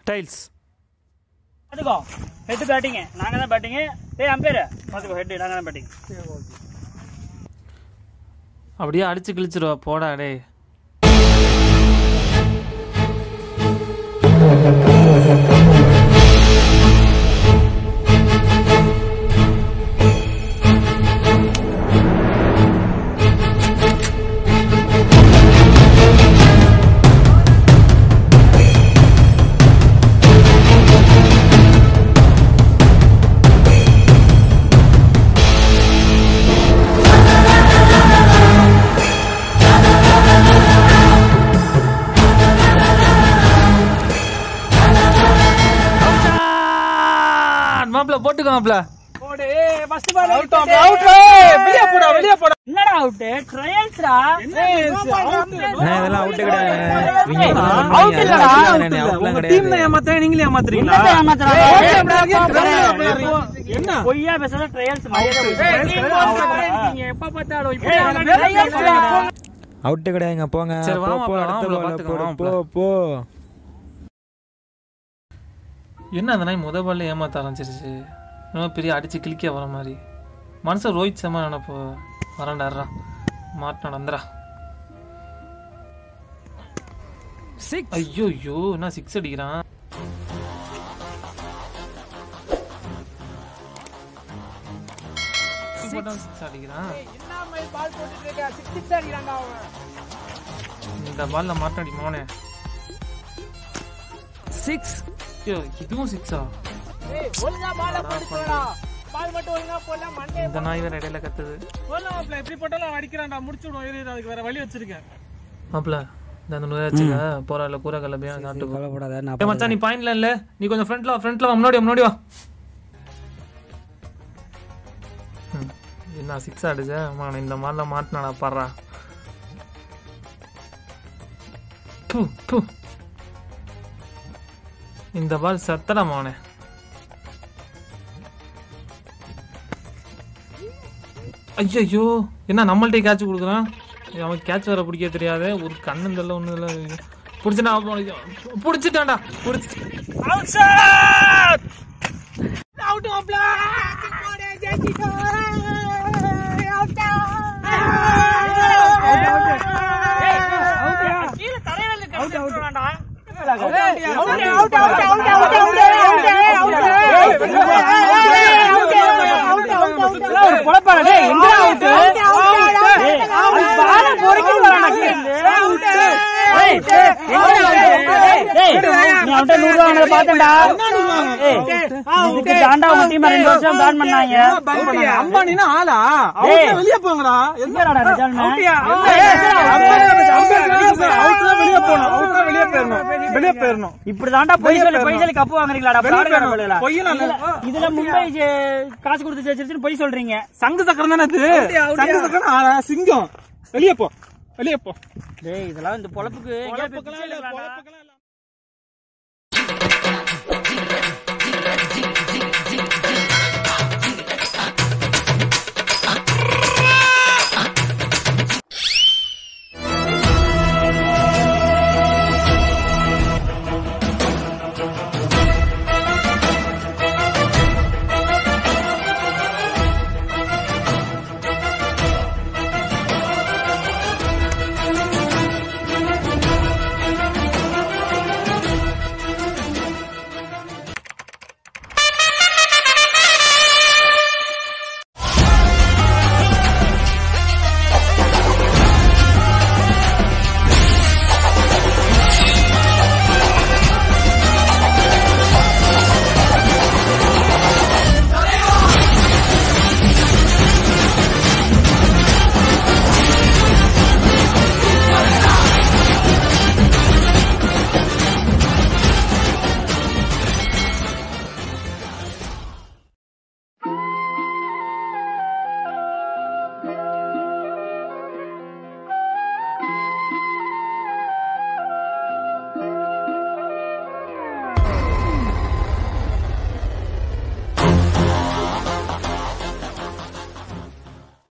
Tiles பார்த்துக்கோ head batting நாங்கள் தான் பேட்டிங்கு ஏய் அம்பேர் பார்த்துக்கோ ஹெட் நாங்கள் தான் பேட்டிங் அப்படியே அடிச்சு கிழிச்சிருவா போடா டேய் மாப்பிள போட்டுக்கோ மாப்பிள போடு ஃபர்ஸ்ட் பால் அவுட் அவுட் வெளியே போடா வெளியே போடா என்னடா அவுட் ட்ரையல்ஸ்டா இதெல்லாம் அவுட்டு கிடையாது இவங்க இதெல்லாம் Out பண்ணீங்க. இல்லடா. அதெல்லாம் கிடையாது. outலாம் உங்க கிடையாது. டீம் ஏமாத்துறேன் நீங்களே ஏமாத்துறீங்களா என்னத்தை ஏமாத்துறாங்க? என்ன பொய்யா பேசுறத ட்ரையல்ஸ் மரியாதை அவுட்டு கிடையாதுங்க போங்க சரி, போ, வாமா, போ, வாமா, அடுத்த வாமா, ball பார்த்துக்கலாம், போடு, வாமா. போ போ என்ன அந்த நாய் முத பால்ல ஏமாத்த ஆரம்பிச்சிருச்சு ரொம்ப பெரிய அடிச்சு கிளிக்க வர மாதிரி மனுஷன் ரோஹித் சர்மா நினப்போ வரண்டாடுறா மாட்டு நடந்துரா சிக்ஸ் ஐயோ ஐயோ என்ன சிக்ஸ் அடிக்கிறான் சிக்ஸ் அடிக்கிறான் இந்த பால்ல மாட்ட அடிக்கணும்னே சிக்ஸ் ஐயோ இதுவும் சிக்ஸா இந்த நாய் வேற இடையில கத்துது எப்படி போட்டாலும் அடிக்கிறான்டா முடிச்சு விடுவோம் இரு, இரு, அதுக்கு வேற வழி வச்சிருக்கேன் மாப்பிள இந்த அந்த நூறு வச்சுக்க போறால கூரை கலப்பையா காட்டு கவலைப்படாத நான் ஏய் மச்சான் நீ பாயிண்ட்ல இல்ல நீ கொஞ்சம் ஃப்ரண்ட்ல வா ஃப்ரண்ட்ல வா முன்னாடி வா முன்னாடி வா ம், என்ன சிக்ஸ் அடிச்ச அம்மா நான் இந்த மாதிரிலாம் மாட்டினாடா பாடுறா து, து. இந்த பால் சத்தடா மவனே ஐயோ என்ன நம்மள்ட்டே கேட்ச் கொடுக்குறான் ஏய், அவன் கேட்ச் வர பிடிக்க தெரியாது ஒரு கண்ணு தெரியல ஒன்றும் இல்லை பிடிச்சிட்டா பிடிச்சிட்டான்டா பிடிச்சி அம்பானினா ஆளா ஏய். அவுட்ல வெளியே போங்கடா எங்கடா ரிஜால்மே? அவுட்ல வெளியே போகணும் அவுட்ல வெளியே போயிடணும் வெளியே போயிடணும் இப்படிதான்டா பொய் சொல்லி பொய் சொல்லி கப்பு வாங்குறீங்களாடா வெளியே fraud கார போயிடணும். பயலுகளா? பொய்யெல்லாம் இல்ல. இதுல- இதுல மும்பை ஜெ- காசு கொடுத்து ஜெயிச்சிருச்சுன்னு பொய் சொல்றீங்க சங்கு சக்கரம் தானே இது சங்கு சக்கரம் ஆளா சிங்கம் வெளியே போ வெளியே போ டேய் இதெல்லாம் இந்த பொழப்புக்கு எங்கேயாவது போய் பொழப்புக்கெல்லாம் பிச்சை இல்ல, எடுக்கலாம்டா. பொழப்புக்கெல்லாம் இல்ல.